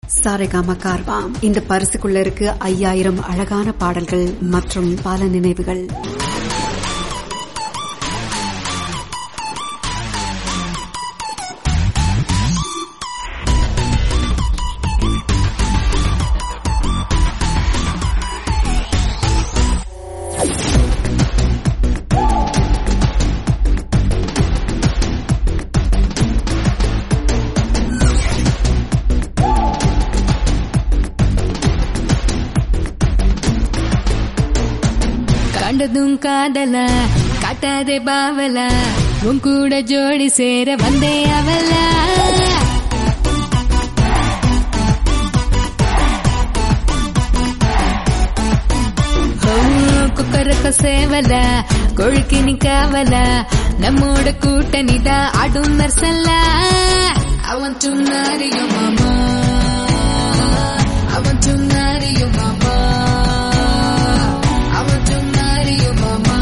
சாரேகாமா கார்வாம் இந்த பரிசுக்குள்ள இருக்கு ஐயாயிரம் அழகான பாடல்கள் மற்றும் பல நினைவுகள் கண்டதும் காதல காட்டாதே பாவல உன் கூட ஜோடி சேர வந்தே அவல குக்கரக்க சேவல கொழுக்கி நிக்காவல நம்மோட கூட்டணிடா ஆடும் மெர்சல்ல I want to marry your mama I want to marry your mama I want to marry your mama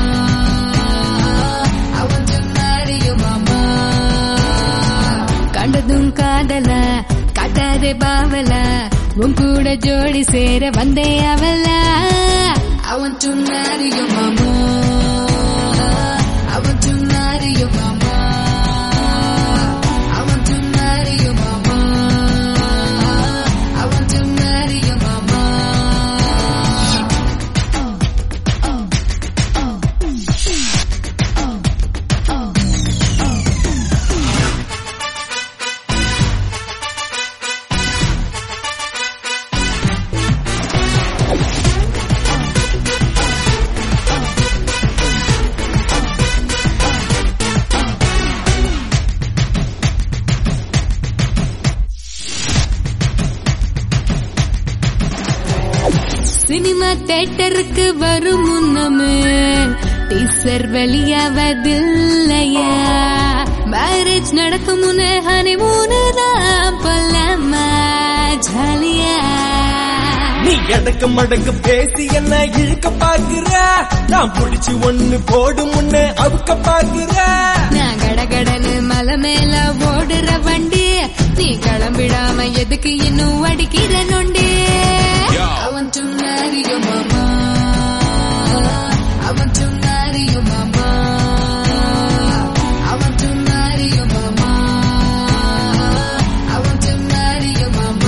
I want to marry your mama கண்டதும் காதல காட்டாதே பாவல உன் கூட ஜோடி சேர வந்தே அவல I want to marry your mama I want to marry your mama I want to marry your mama I want to marry your mama cinema தேட்டருக்கு வரும் முன்னமே teaser வெளியாவதில்லையா marriage நடக்கும் முன்னே ஹனிமூனு தான் பல்லம்மா ஜாலியா நீ எடக்கு மடக்கு பேசி என்ன இழுக்க பாக்குற நான் புடிச்சு ஒண்ணு போடும் முன்னே அவுக்க பாக்குற நான் கடகடன்னு மலை மேல ஓடுற வண்டி நீ கிளம்பிடாம எதுக்கு இன்னும் அடிக்கிற நொண்டி I want to marry your mama I want to marry your mama I want to marry your mama I want to marry your mama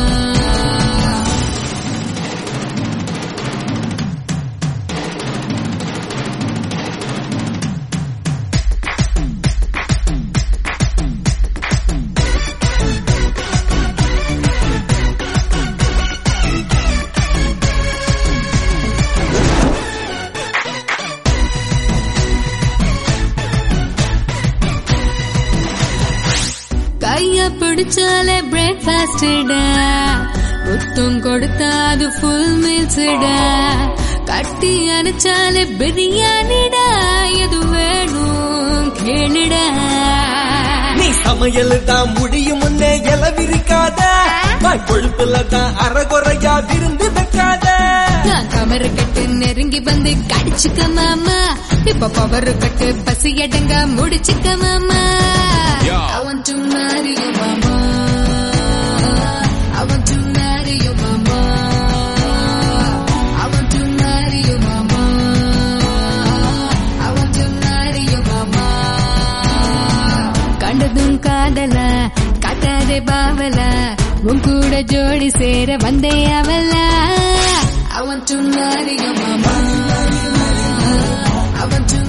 கைய பிடிச்சாலே பிரேக்ஃபாஸ்டா முத்தம் கொடுத்தா அது ஃபுல் மீல்ஸ்டா கட்டி அணைச்சாலே பிரியாணிடா எது வேணும் கேளுடா நீ சமையல் தான் முடியும் முன்னே இலவிருக்காத வாய் கொழுப்புல தான் அறகுறையா விருந்து வைக்காத நான் கமரு கட்டு நெருங்கி வந்து கடிச்சுக்க மாமா இப்ப பவர் கட்டு பசி அடங்க முடிச்சுக்க மாமா I want to marry your mama I want to marry your mama I want to marry your mama I want to marry your mama கண்டதும் காதல காட்டாதே பாவல உன் கூட ஜோடி சேர வந்தே அவல I want to marry your mama I want to